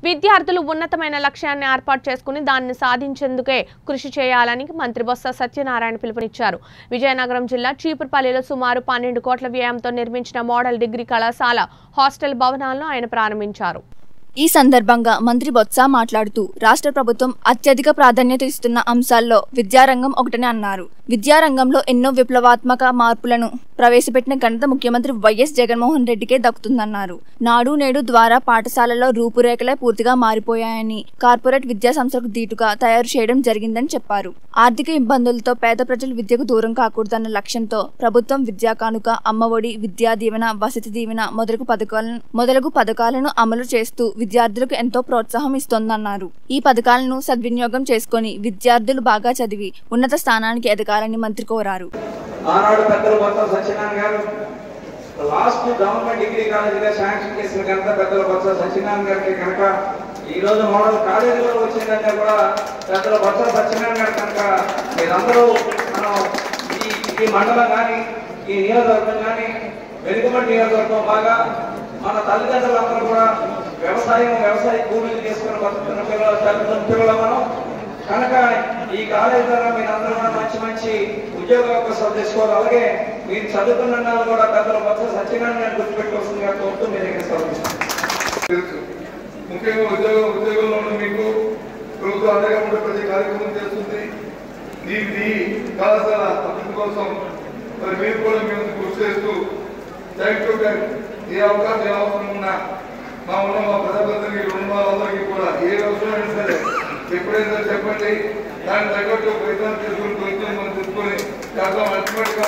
విద్యార్థులు ఉన్నతమైన లక్ష్యాన్ని ఏర్పాటు చేసుకుని దాన్ని సాధించేందుకే కృషి చేయాలని మంత్రి బొత్స సత్యనారాయణ పిలుపునిచ్చారు విజయనగరం జిల్లా చీపురుపల్లిలో సుమారు పన్నెండు కోట్ల వ్యయంతో నిర్మించిన మోడల్ డిగ్రీ కళాశాల హాస్టల్ భవనాలను ఆయన ప్రారంభించారు ఈ సందర్భంగా మంత్రి బొత్స మాట్లాడుతూ రాష్ట్ర ప్రభుత్వం అత్యధిక ప్రాధాన్యత ఇస్తున్న అంశాల్లో విద్యారంగం ఒకటని అన్నారు విద్యారంగంలో ఎన్నో విప్లవాత్మక మార్పులను ప్రవేశపెట్టిన ఘనత ముఖ్యమంత్రి వైఎస్ జగన్మోహన్ రెడ్డికే దక్కుతుందన్నారు నాడు నేడు ద్వారా పాఠశాలల్లో రూపురేఖలే పూర్తిగా మారిపోయాయని కార్పొరేట్ విద్యా సంస్థలకు దీటుగా తయారు చేయడం జరిగిందని చెప్పారు ఆర్థిక ఇబ్బందులతో పేద ప్రజలు విద్యకు దూరం కాకూడదన్న లక్ష్యంతో ప్రభుత్వం విద్యా కానుక అమ్మఒడి విద్యా దీవెన వసతి దీవెన మొదలగు పథకాలను మొదలగు పథకాలను అమలు చేస్తూ విద్యార్థులకు ఎంతో ప్రోత్సాహం ఇస్తోందన్నారు ఈ పథకాలను సద్వినియోగం చేసుకొని విద్యార్థులు బాగా చదివి ఉన్నత స్థానానికి ఎదగాలని మంత్రి కోరారు ఆనాడు పెద్దలు Botsa Satyanarayana garu last government degree కాలేజీగా శాంక్షన్ చేసిన కనుక పెద్దలు బొత్స సత్యనారాయణ గారికి కనుక ఈ రోజు మోడల్ కాలేజీలో వచ్చిందంటే కూడా పెద్దలు బొత్స సత్యనారాయణ గారు కనుక మీరందరూ మనం ఈ ఈ మండలం కానీ ఈ నియోజకవర్గం కానీ వెనుకబడి నియోజకవర్గం బాగా మన తల్లిదండ్రులందరూ కూడా వ్యవసాయం వ్యవసాయ కూలీలు చేసుకుని బతుకుతున్న పిల్లలు తల్లిదండ్రుల పిల్లలు మనం కనుక ఈ కాలేజ్ ద్వారా మీరందరూ కూడా మంచి మంచి ఉద్యోగ అవకాశాలు తెచ్చుకోవాలి అలాగే మీరు చదువుకున్న వాళ్ళు కూడా పెద్దలు బొత్స సత్యనారాయణ గుర్తుపెట్టుకోవాల్సిందిగా కోరుతూ మీ దగ్గర సర్విస్తాను తెలుసు ముఖ్యంగా ఉద్యోగ ఉద్యోగంలో ఉన్న మీకు ప్రభుత్వం అండగా ఉండే ప్రతి కార్యక్రమం చేస్తుంది ఈ ఈ కళాశాల అభివృద్ధి కోసం మరి మీరు కూడా మేము కృషి చేస్తూ థ్యాంక్ యూ ఏ అవకాశం ఏ అవసరం ఉన్నా మా ఉన్న మా ప్రజలందరికీ ఉన్న వాళ్ళందరికీ కూడా ఏ అవసరమైనా సరే ఎప్పుడైనా సరే చెప్పండి దానికి తగ్గట్టు ప్రయత్నం చేసుకుని ప్రయత్నం మనం తీసుకొని చేద్దాం అల్టిమేట్గా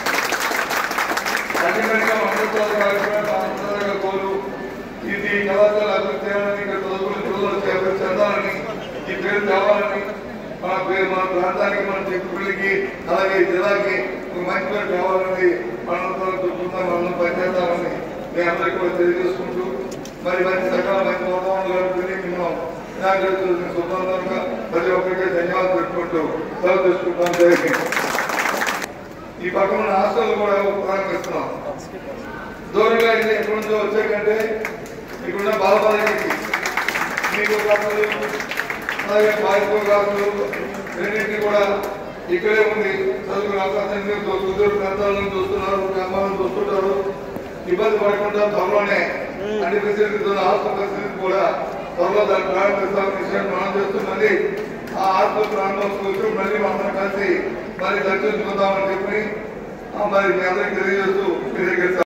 అల్టిమేట్గా మండల కార్యక్రమాలు కోరు ఇది కళాశాల అభివృద్ధి చేయాలని ఇక్కడ చదువుకునే పిల్లలు వచ్చి అభివృద్ధి చెందాలని ఈ పేరు కావాలని మన పేరు మన ప్రాంతానికి మన చెప్పులకి అలాగే ఈ జిల్లాకి ఒక మంచి పేరు కావాలని మనంతా చూసుకుందాం మనం పనిచేద్దామని మీ అందరికీ కూడా తెలియజేసుకుంటూ మరి మంచి సకాల మంచి వాతావరణం గడుపుకుని మేము వినాయకుడు శుభంగా ప్రతి ఒక్కరికి ధన్యవాదాలు పెట్టుకుంటూ సెలవు తీసుకుంటాం జై హింద్. ఈ పక్కన ఉన్న హాస్టల్ కూడా ప్రారంభిస్తున్నాం దూరంగా వెళ్ళి ఎక్కడి నుంచో వచ్చాకంటే ఇక్కడున్న బాలబాలికకి మీకు క్లాసులు అలాగే బాయ్స్కో క్లాసులు రెండింటినీ కూడా ఇక్కడే ఉంది చదువుకునే అవకాశం మీరు సుదూర ప్రాంతాల నుంచి చూస్తున్నారు గ్రామాలను చూస్తుంటారు ఇబ్బంది పడకుండా త్వరలోనే అన్ని ఫెసిలిటీస్ హాస్టల్ ఫెసిలిటీ కూడా త్వరలో దాన్ని ప్రారంభిస్తామని విషయం మనం చేస్తున్నది ఆ హాస్టల్ ప్రారంభం వచ్చి మళ్ళీ మనందరం కలిసి మరి దర్శించుకుందామని చెప్పి ఆ, మరి మీ అందరికీ తెలియజేస్తూ మీ దగ్గర